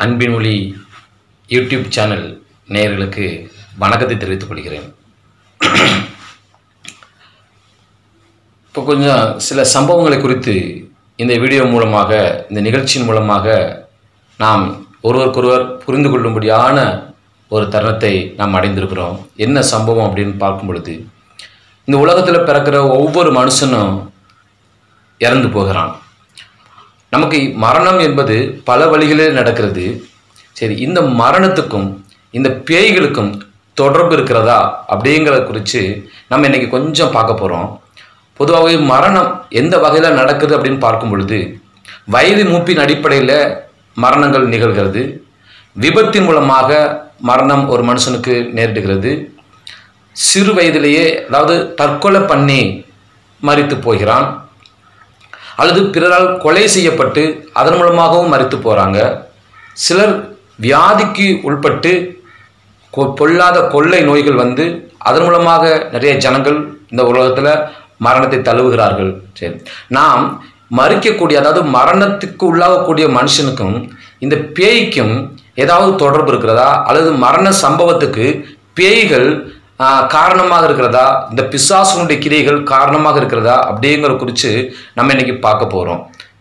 அன்பின் மொழி YouTube channel நேயர்களுக்கு வணக்கத்தை தெரிவித்துக் கொள்கிறேன் இப்போ கொஞ்சம் சில சம்பவங்களை குறித்து இந்த வீடியோ மூலமாக இந்த நிகழ்ச்சியின் மூலமாக நாம் ஒருவருக்கொருவர் புரிந்து கொள்ளும்படியான ஒரு தருணத்தை நாம் அடைந்திருக்கிறோம் என்ன சம்பவம் அப்படின்னு பார்க்கும் பொழுது இந்த உலகத்தில் பிறக்கிற ஒவ்வொரு மனுஷனும் இறந்து போகிறான் நமக்கு மரணம் என்பது பல வழிகளில் நடக்கிறது சரி இந்த மரணத்துக்கும் இந்த பேய்களுக்கும் தொடர்பு இருக்கிறதா அப்படிங்கிறத குறித்து நம்ம இன்னைக்கு கொஞ்சம் பார்க்க போகிறோம் பொதுவாகவே மரணம் எந்த வகையில் நடக்குது அப்படின்னு பார்க்கும் பொழுது வயது மூப்பின் அடிப்படையில் மரணங்கள் நிகழ்கிறது விபத்தின் மூலமாக மரணம் ஒரு மனுஷனுக்கு நேரிடுகிறது சிறு வயதிலேயே அதாவது தற்கொலை பண்ணி மறித்து போகிறான் அல்லது பிறரால் கொலை செய்யப்பட்டு அதன் மூலமாகவும் மறித்து போகிறாங்க சிலர் வியாதிக்கு உட்பட்டு கொ- பொல்லாத கொள்ளை நோய்கள் வந்து அதன் மூலமாக நிறைய ஜனங்கள் இந்த உலகத்தில் மரணத்தை தழுவுகிறார்கள் சரி நாம் மறிக்கக்கூடிய அதாவது மரணத்துக்கு உள்ளாகக்கூடிய மனுஷனுக்கும் இந்த பேய்க்கும் ஏதாவது தொடர்பு இருக்கிறதா அல்லது மரண சம்பவத்துக்கு பேய்கள் ஆஹ், காரணமாக இருக்கிறதா இந்த பிசாசுனுடைய கிரியைகள் காரணமாக இருக்கிறதா அப்படிங்கிற குறித்து நம்ம இன்னைக்கு பார்க்க போகிறோம்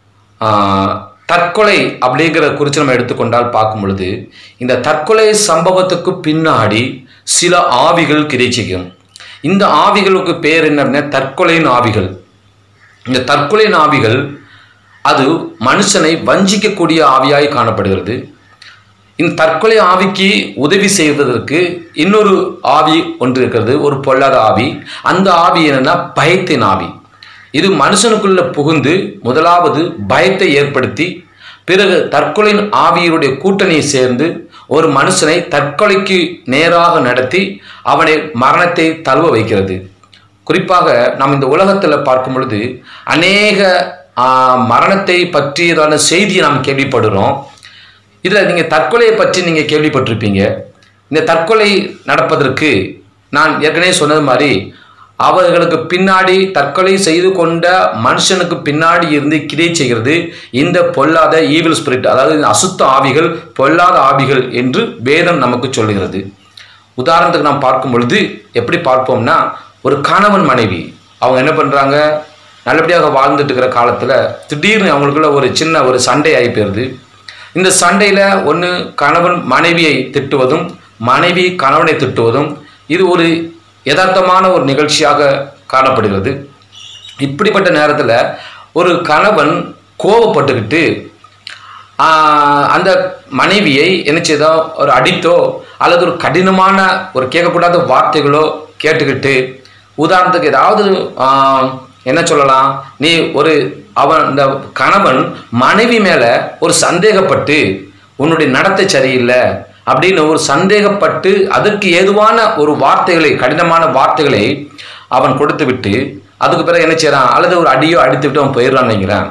தற்கொலை அப்படிங்கிற குறித்து நம்ம எடுத்துக்கொண்டால் பார்க்கும் பொழுது இந்த தற்கொலை சம்பவத்துக்கு பின்னாடி சில ஆவிகள் கிடைச்சிக்கும் இந்த ஆவிகளுக்கு பேர் என்ன அப்படின்னா தற்கொலையின் ஆவிகள் இந்த தற்கொலையின் ஆவிகள் அது மனுஷனை வஞ்சிக்கக்கூடிய ஆவியாய் காணப்படுகிறது இந்த தற்கொலை ஆவிக்கு உதவி செய்வதற்கு இன்னொரு ஆவி ஒன்று இருக்கிறது ஒரு பொல்லாத ஆவி அந்த ஆவி என்னன்னா பயத்தின் ஆவி இது மனுஷனுக்குள்ள புகுந்து முதலாவது பயத்தை ஏற்படுத்தி பிறகு தற்கொலையின் ஆவியினுடைய கூட்டணியை சேர்ந்து ஒரு மனுஷனை தற்கொலைக்கு நேராக நடத்தி அவனை மரணத்தை தழுவ வைக்கிறது குறிப்பாக நாம் இந்த உலகத்தில் பார்க்கும் பொழுது அநேக ஆ, மரணத்தை பற்றியதான செய்தியை நாம் கேள்விப்படுறோம் இதில் நீங்கள் தற்கொலையை பற்றி நீங்கள் கேள்விப்பட்டிருப்பீங்க இந்த தற்கொலை நடப்பதற்கு நான் ஏற்கனவே சொன்னது மாதிரி அவர்களுக்கு பின்னாடி தற்கொலை செய்து கொண்ட மனுஷனுக்கு பின்னாடி இருந்து கிரியை செய்கிறது இந்த பொல்லாத ஈவில் ஸ்பிரிட் அதாவது இந்த அசுத்த ஆவிகள் பொல்லாத ஆவிகள் என்று வேதம் நமக்கு சொல்லுகிறது உதாரணத்துக்கு நாம் பார்க்கும் பொழுது எப்படி பார்ப்போம்னா ஒரு கணவன் மனைவி அவங்க என்ன பண்ணுறாங்க நல்லபடியாக வாழ்ந்துட்டு இருக்கிற காலத்தில் திடீர்னு அவங்களுக்குள்ள ஒரு சின்ன ஒரு சண்டை ஆகி போயிருது இந்த சண்டையில் ஒன்று கணவன் மனைவியை திட்டுவதும் மனைவி கணவனை திட்டுவதும் இது ஒரு யதார்த்தமான ஒரு நிகழ்ச்சியாக காணப்படுகிறது இப்படிப்பட்ட நேரத்தில் ஒரு கணவன் கோவப்பட்டுக்கிட்டு ஆஹ், அந்த மனைவியை என்ன செய்தோ ஒரு அடித்தோ அல்லது ஒரு கடினமான ஒரு கேட்கக்கூடாத வார்த்தைகளோ கேட்டுக்கிட்டு உதாரணத்துக்கு ஏதாவது ஆஹ், என்ன சொல்லலாம் நீ ஒரு அவன் இந்த கணவன் மனைவி மேலே ஒரு சந்தேகப்பட்டு உன்னுடைய நடத்தை சரியில்லை அப்படின்னு ஒரு சந்தேகப்பட்டு அதற்கு ஏதுவான ஒரு வார்த்தைகளை கடினமான வார்த்தைகளை அவன் கொடுத்து விட்டு அதுக்கு பிறகு என்ன செய்றான் அல்லது ஒரு அடியோ அடித்து விட்டு அவன் போயிடுறான்னு வைங்கிறான்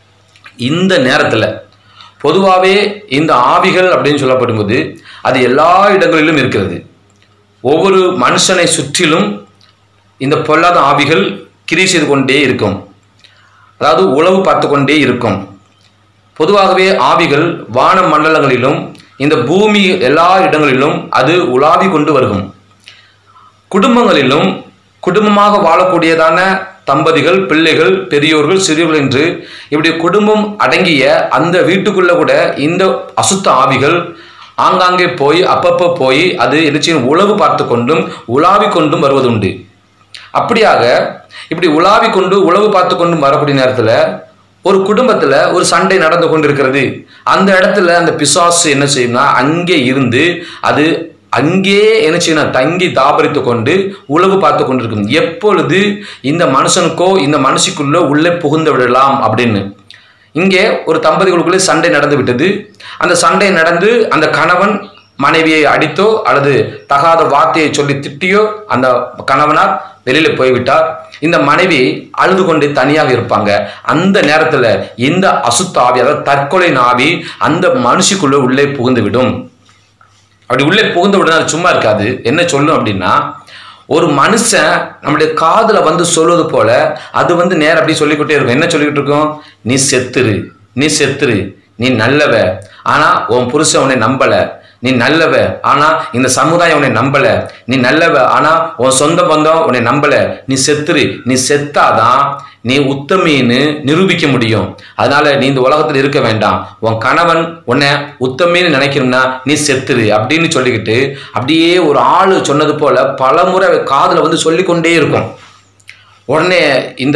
இந்த நேரத்தில் பொதுவாகவே இந்த ஆவிகள் அப்படின்னு சொல்லப்படும்போது அது எல்லா இடங்களிலும் இருக்கிறது ஒவ்வொரு மனுஷனை சுற்றிலும் இந்த பொல்லாத ஆவிகள் கிரி செய்து கொண்டே இருக்கும் அதாவது உளவு பார்த்து கொண்டே இருக்கும் பொதுவாகவே ஆவிகள் வான மண்டலங்களிலும் இந்த பூமி எல்லா இடங்களிலும் அது உலாவி கொண்டு வருகும் குடும்பங்களிலும் குடும்பமாக வாழக்கூடியதான தம்பதிகள் பிள்ளைகள் பெரியோர்கள் சிறியோர்கள் என்று இப்படி குடும்பம் அடங்கிய அந்த வீட்டுக்குள்ள கூட இந்த அசுத்த ஆவிகள் ஆங்காங்கே போய் அப்பப்போ போய் அது எதிர்ச்சியின் உளவு பார்த்து கொண்டும் உலாவி கொண்டும் வருவதுண்டு அப்படியாக இப்படி உலாவி கொண்டு உளவு பார்த்து கொண்டும் வரக்கூடிய நேரத்தில் ஒரு குடும்பத்தில் ஒரு சண்டை நடந்து கொண்டிருக்கிறது அந்த இடத்துல அந்த பிசாசு என்ன செய்யும்னா அங்கே இருந்து அது அங்கே என்ன செய்யணும் தங்கி தாபரித்து கொண்டு உளவு பார்த்து கொண்டிருக்கும் எப்பொழுது இந்த மனுஷனுக்கோ இந்த மனுஷிக்குள்ளோ உள்ளே புகுந்து விடலாம் அப்படின்னு இங்கே ஒரு தம்பதிகளுக்குள்ளே சண்டை நடந்து விட்டது அந்த சண்டை நடந்து அந்த கணவன் மனைவியை அடித்தோ அல்லது தகாத வார்த்தையை சொல்லி திட்டியோ அந்த கணவனார் வெளியில போய்விட்டார் இந்த மனைவி அழுது கொண்டு தனியாக இருப்பாங்க அந்த நேரத்துல இந்த அசுத்த ஆவி அதாவது தற்கொலை ஆவி அந்த மனுஷிக்குள்ள உள்ளே புகுந்து விடும் அப்படி உள்ளே புகுந்து விட அது சும்மா இருக்காது என்ன சொல்லும் அப்படின்னா ஒரு மனுஷன் நம்முடைய காதுல வந்து சொல்வது போல அது வந்து நேரம் அப்படி சொல்லிக்கிட்டே இருக்கும் என்ன சொல்லிக்கிட்டு இருக்கும் நீ செத்துரு நீ செத்துரு நீ நல்லவ ஆனா உன் புருஷன் உன்னை நம்பல நீ நல்லவ ஆனா இந்த சமுதாயம் உன்னை நம்பல நீ நல்லவ ஆனா உன் சொந்த பந்தம் உன்னை நம்பல நீ செத்துரு நீ செத்தாதான் நீ உத்தமின்னு நிரூபிக்க முடியும் அதனால நீ இந்த உலகத்தில் இருக்க வேண்டாம் உன் கணவன் உன்னை உத்தமின்னு நினைக்கணும்னா நீ செத்துரு அப்படின்னு சொல்லிக்கிட்டு அப்படியே ஒரு ஆளு சொன்னது போல பலமுறை காதுல வந்து சொல்லிக்கொண்டே இருக்கும் உடனே இந்த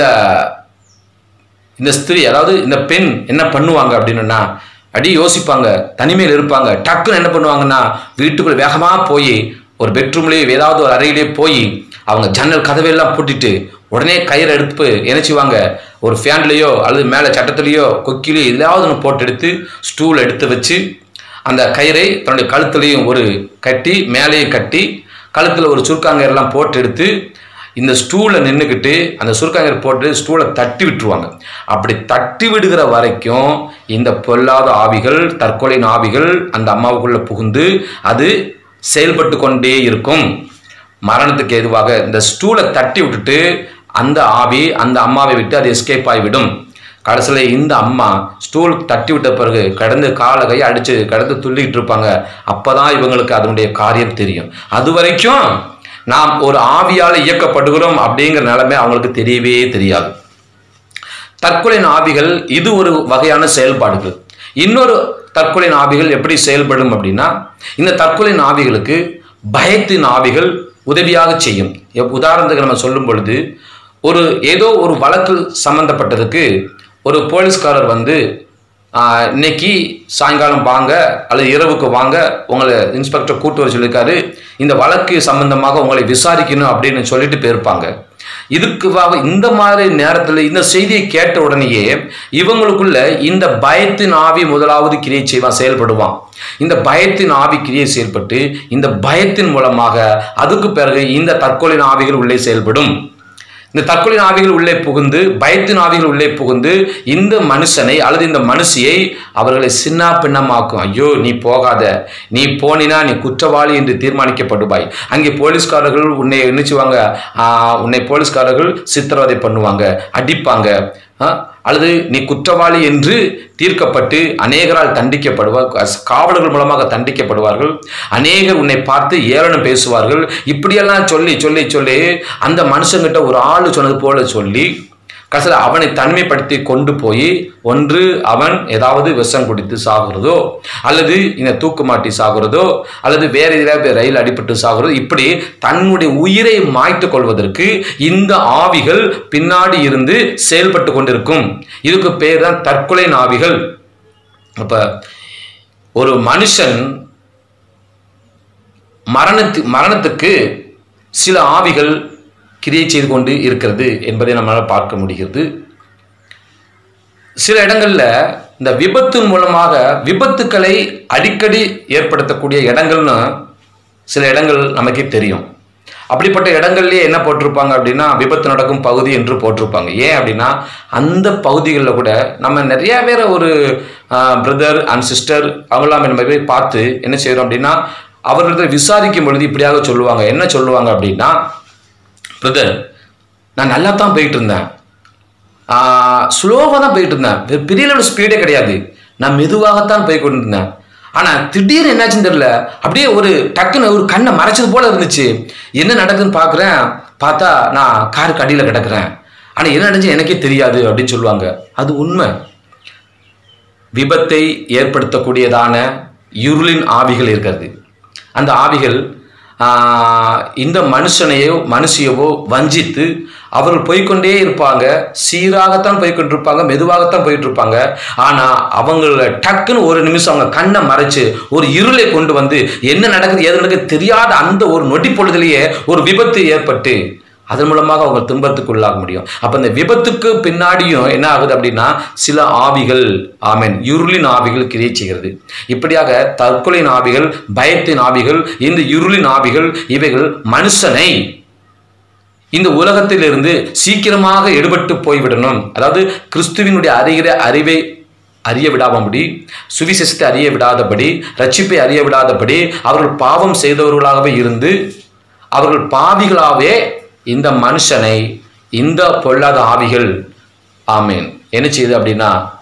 இந்த ஸ்திரீ அதாவது இந்த பெண் என்ன பண்ணுவாங்க அப்படின்னா அடி யோசிப்பாங்க தனிமையில் இருப்பாங்க டக்குன்னு என்ன பண்ணுவாங்கன்னா வீட்டுக்குள்ள வேகமாக போய் ஒரு பெட்ரூம்லேயே ஏதாவது ஒரு அறையிலேயே போய் அவங்க ஜன்னல் கதவையெல்லாம் பூட்டிட்டு உடனே கயிறு எடுத்து என்ன செய்வாங்க ஒரு ஃபேன்லேயோ அல்லது மேலே சட்டத்துலேயோ கொக்கிலேயோ எதாவது ஒன்று போட்டு எடுத்து ஸ்டூல் எடுத்து வச்சு அந்த கயிறை தன்னுடைய கழுத்துலையும் ஒரு கட்டி மேலேயும் கட்டி கழுத்தில் ஒரு சுருக்காங்கயெல்லாம் போட்டு எடுத்து இந்த ஸ்டூலை நின்றுக்கிட்டு அந்த சுருக்காங்கர் போட்டு ஸ்டூலை தட்டி விட்டுருவாங்க அப்படி தட்டி விடுகிற வரைக்கும் இந்த பொல்லாத ஆவிகள் தற்கொலை ஆவிகள் அந்த அம்மாவுக்குள்ள புகுந்து அது செயல்பட்டு கொண்டே இருக்கும் மரணத்துக்கு ஏதுவாக இந்த ஸ்டூலை தட்டி விட்டுட்டு அந்த ஆவி அந்த அம்மாவை விட்டு அது எஸ்கேப் ஆகிவிடும் கடைசியில் இந்த அம்மா ஸ்டூல் தட்டி விட்ட பிறகு கடந்து காலை கையை அடித்து கடந்து துள்ளிக்கிட்டு இருப்பாங்க அப்பதான் இவங்களுக்கு அதனுடைய காரியம் தெரியும் அது வரைக்கும் நாம் ஒரு ஆவியால் இயக்கப்படுகிறோம் அப்படிங்கிற நிலைமை அவங்களுக்கு தெரியவே தெரியாது தற்கொலை ஆவிகள் இது ஒரு வகையான செயல்பாடுகள் இன்னொரு தற்கொலை ஆவிகள் எப்படி செயல்படும் அப்படின்னா இந்த தற்கொலை ஆவிகளுக்கு பயத்தின் ஆவிகள் உதவியாக செய்யும் எப்- உதாரணத்துக்கு நம்ம சொல்லும் பொழுது ஒரு ஏதோ ஒரு வழக்கு சம்பந்தப்பட்டதுக்கு ஒரு போலீஸ்காரர் வந்து ஆஹ், இன்னைக்கு சாயங்காலம் வாங்க அல்லது இரவுக்கு வாங்க உங்களை இன்ஸ்பெக்டர் கூட்டு வர சொல்லியிருக்காரு இந்த வழக்கு சம்பந்தமாக உங்களை விசாரிக்கணும் அப்படின்னு சொல்லிட்டு போயிருப்பாங்க இதுக்கு வா- இந்த மாதிரி நேரத்தில் இந்த செய்தியை கேட்ட உடனேயே இவங்களுக்குள்ள இந்த பயத்தின் ஆவி முதலாவது கிரியை செய்வான் செயல்படுவான் இந்த பயத்தின் ஆவி கிரியை செயல்பட்டு இந்த பயத்தின் மூலமாக அதுக்கு பிறகு இந்த தற்கொலை ஆவிகள் உள்ளே செயல்படும் இந்த தற்கொலை ஆவிகள் உள்ளே புகுந்து பயத்தின் ஆவிகள் உள்ளே புகுந்து இந்த மனுஷனை அல்லது இந்த மனுஷியை அவர்களை சின்ன பின்னமாக்கும் ஐயோ நீ போகாத நீ போனினா நீ குற்றவாளி என்று தீர்மானிக்கப்படுவாய் அங்கே போலீஸ்காரர்கள் உன்னை நினைச்சுவாங்க உன்னை போலீஸ்காரர்கள் சித்திரவதை பண்ணுவாங்க அடிப்பாங்க ஆ, அல்லது நீ குற்றவாளி என்று தீர்க்கப்பட்டு அநேகரால் தண்டிக்கப்படுவார் காவலர்கள் மூலமாக தண்டிக்கப்படுவார்கள் அநேகர் உன்னை பார்த்து ஏளனம் பேசுவார்கள் இப்படியெல்லாம் சொல்லி சொல்லி சொல்லி அந்த மனுஷங்கிட்ட ஒரு ஆள் சொன்னது போல சொல்லி கடைசியில் அவனை தனிமைப்படுத்தி கொண்டு போய் ஒன்று அவன் ஏதாவது விஷம் குடித்து சாகுறதோ அல்லது இந்த தூக்கு மாட்டி சாகுறதோ அல்லது வேற எதிராக ரயில் அடிபட்டு சாகுறதோ இப்படி தன்னுடைய உயிரை மாய்த்து கொள்வதற்கு இந்த ஆவிகள் பின்னாடி இருந்து செயல்பட்டு கொண்டிருக்கும் இதுக்கு பேர் தான் தற்கொலை ஆவிகள் அப்ப ஒரு மனுஷன் மரணத்து மரணத்துக்கு சில ஆவிகள் கிரியை செய்து கொண்டு இருக்கிறது என்பதை நம்மளால் பார்க்க முடிகிறது சில இடங்கள்ல இந்த விபத்தின் மூலமாக விபத்துக்களை அடிக்கடி ஏற்படுத்தக்கூடிய இடங்கள்னு சில இடங்கள் நமக்கே தெரியும் அப்படிப்பட்ட இடங்கள்லயே என்ன போட்டிருப்பாங்க அப்படின்னா விபத்து நடக்கும் பகுதி என்று போட்டிருப்பாங்க ஏன் அப்படின்னா அந்த பகுதிகளில் கூட நம்ம நிறைய பேரை ஒரு பிரதர் அண்ட் சிஸ்டர் அவங்களாம் நம்ம போய் பார்த்து என்ன செய்கிறோம் அப்படின்னா அவர்களிடத்தில் விசாரிக்கும் பொழுது இப்படியாக சொல்லுவாங்க என்ன சொல்லுவாங்க அப்படின்னா பிரதர் நான் நல்லா தான் போயிட்டு இருந்தேன் ஸ்லோவாக தான் போயிட்டு இருந்தேன் பெ- பெரிய லெவல் ஸ்பீடே கிடையாது நான் மெதுவாகத்தான் போய் கொண்டு இருந்தேன் ஆனால் திடீர்னு என்னாச்சுன்னு தெரியல அப்படியே ஒரு டக்குன்னு ஒரு கண்ணை மறைச்சது போல இருந்துச்சு என்ன நடக்குதுன்னு பார்க்குறேன் பார்த்தா நான் காருக்கு அடியில் கிடக்குறேன் ஆனால் என்ன நடந்துச்சு எனக்கே தெரியாது அப்படின்னு சொல்லுவாங்க அது உண்மை விபத்தை ஏற்படுத்தக்கூடியதான இருளின் ஆவிகள் இருக்கிறது அந்த ஆவிகள் ஆஹ், இந்த மனுஷனையோ மனுஷியவோ வஞ்சித்து அவர்கள் போய்க்கொண்டே இருப்பாங்க சீராகத்தான் போய்க்கொண்டிருப்பாங்க மெதுவாகத்தான் போயிட்டு இருப்பாங்க ஆனால் அவங்கள டக்குன்னு ஒரு நிமிஷம் அவங்க கண்ணை மறைச்சு ஒரு இருளை கொண்டு வந்து என்ன நடக்குது ஏது நடக்குது தெரியாத அந்த ஒரு நொடி பொழுதுலேயே ஒரு விபத்து ஏற்பட்டு அதன் மூலமாக அவங்க துன்பத்துக்கு உள்ளாக முடியும் அப்ப இந்த விபத்துக்கு பின்னாடியும் என்ன ஆகுது அப்படின்னா சில ஆவிகள் ஆமென் இருளின் ஆவிகள் கிரியை செய்கிறது இப்படியாக தற்கொலையின் ஆவிகள் பயத்தின் ஆவிகள் இந்த இருளின் ஆவிகள் இவைகள் மனுஷனை இந்த உலகத்திலிருந்து சீக்கிரமாக எடுபட்டு போய்விடணும் அதாவது கிறிஸ்துவினுடைய அறிகிற அறிவை அறிய விடாமபடி சுவிசேஷத்தை அறிய விடாதபடி ரட்சிப்பை அறிய விடாதபடி அவர்கள் பாவம் செய்தவர்களாகவே இருந்து அவர்கள் பாவிகளாகவே இந்த மனுஷனை இந்த பொல்லாத ஆவிகள் ஆமேன் என்ன செய்யுது அப்படின்னா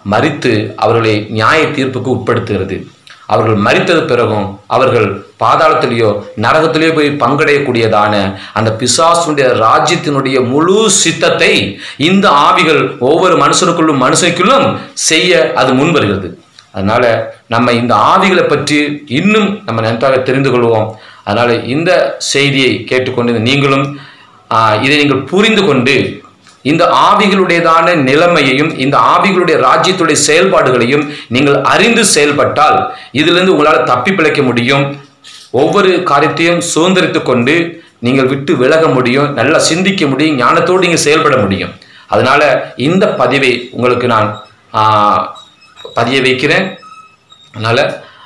மறித்து அவர்களை நியாய தீர்ப்புக்கு உட்படுத்துகிறது அவர்கள் மறித்தது பிறகும் அவர்கள் பாதாளத்திலேயோ நரகத்திலேயோ போய் பங்கடையக்கூடியதான அந்த பிசாசுடைய ராஜ்யத்தினுடைய முழு சித்தத்தை இந்த ஆவிகள் ஒவ்வொரு மனுஷனுக்குள்ளும் மனுஷனுக்குள்ளும் செய்ய அது முன் வருகிறது அதனால நம்ம இந்த ஆவிகளை பற்றி இன்னும் நம்ம நன்றாக தெரிந்து கொள்வோம் அதனால இந்த செய்தியை கேட்டுக்கொண்டு நீங்களும் ஆஹ், இதை நீங்கள் புரிந்து கொண்டு இந்த ஆவிகளுடையதான நிலைமையையும் இந்த ஆவிகளுடைய ராஜ்யத்துடைய செயல்பாடுகளையும் நீங்கள் அறிந்து செயல்பட்டால் இதிலிருந்து உங்களால் தப்பி பிழைக்க முடியும் ஒவ்வொரு காரியத்தையும் சுதந்திரித்துக் கொண்டு நீங்கள் விட்டு விலக முடியும் நல்லா சிந்திக்க முடியும் ஞானத்தோடு நீங்கள் செயல்பட முடியும் அதனால இந்த பதிவை உங்களுக்கு நான் ஆஹ், பதிய வைக்கிறேன் அதனால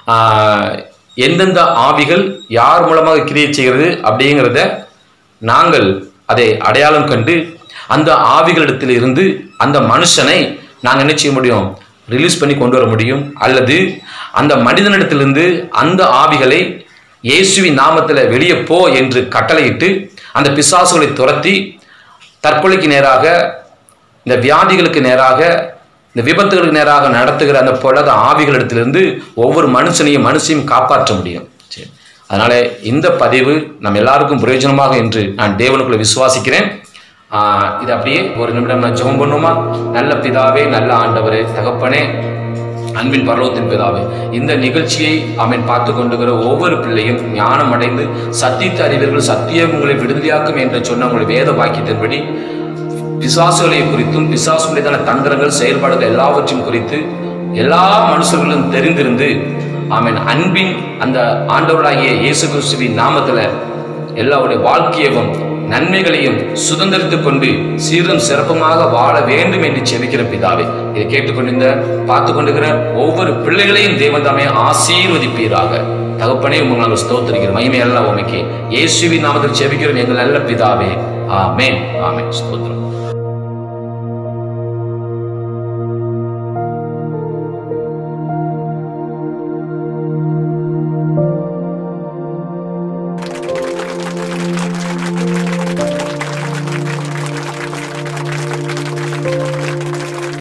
ஆஹ், எந்தெந்த ஆவிகள் யார் மூலமாக கிரியை செய்கிறது அப்படிங்கிறத நாங்கள் அதை அடையாளம் கண்டு அந்த ஆவிகளிடத்தில் இருந்து அந்த மனுஷனை நாங்கள் என்ன செய்ய முடியும் ரிலீஸ் பண்ணி கொண்டு வர முடியும் அல்லது அந்த மனிதனிடத்திலிருந்து அந்த ஆவிகளை இயேசுவின் நாமத்தில் வெளியே போ என்று கட்டளையிட்டு அந்த பிசாசுகளை துரத்தி தற்கொலைக்கு நேராக இந்த வியாதிகளுக்கு நேராக இந்த விபத்துகளுக்கு நேராக நடத்துகிற அந்த பொல்லாத ஆவிகளிடத்திலிருந்து ஒவ்வொரு மனுஷனையும் மனுஷையும் காப்பாற்ற முடியும் சரி அதனால இந்த பதிவு நம்ம எல்லாருக்கும் பிரயோஜனமாக என்று நான் தேவனுக்குள்ள விசுவாசிக்கிறேன் ஆஹ் இது அப்படியே ஒரு நிமிடம் நான் ஜெபம் பண்ணுமா நல்ல பிதாவே நல்ல ஆண்டவரே தகப்பனே அன்பின் பரலோகத்தின் பிதாவே இந்த நிகழ்ச்சியை அவன் பார்த்து கொண்டுகிற ஒவ்வொரு பிள்ளையும் ஞானம் அடைந்து சத்தியத்தை அறிவீர்கள் சத்தியம் உங்களை விடுதலையாக்கும் என்று சொன்ன உங்களுடைய வேத வாக்கியத்தின்படி பிசாசுகளை குறித்தும் பிசாசுடையதான தந்திரங்கள் செயல்பாடுகள் எல்லாவற்றையும் குறித்து எல்லா மனுஷர்களும் தெரிந்திருந்து ஆமென் அன்பின் அந்த ஆண்டவராகிய இயேசு கிறிஸ்துவின் நாமத்துல எல்லாருடைய வாழ்க்கையவும் நன்மைகளையும் சுதந்திரித்துக் கொண்டு சீரும் சிறப்புமாக வாழ வேண்டும் என்று செபிக்கிற பிதாவே இதை கேட்டுக்கொண்டிருந்த பார்த்து கொண்டிருக்கிற ஒவ்வொரு பிள்ளைகளையும் தேவன் தாமே ஆசீர்வதிப்பீராக தகப்பனே உங்களை நாங்கள் ஸ்தோத்திரிக்கிறோம் மகிமை எல்லாம் உமைக்கு இயேசுவின் நாமத்தில் செபிக்கிறோம் எங்கள் நல்ல பிதாவே ஆமென் ஆமென் ஸ்தோத்திரம்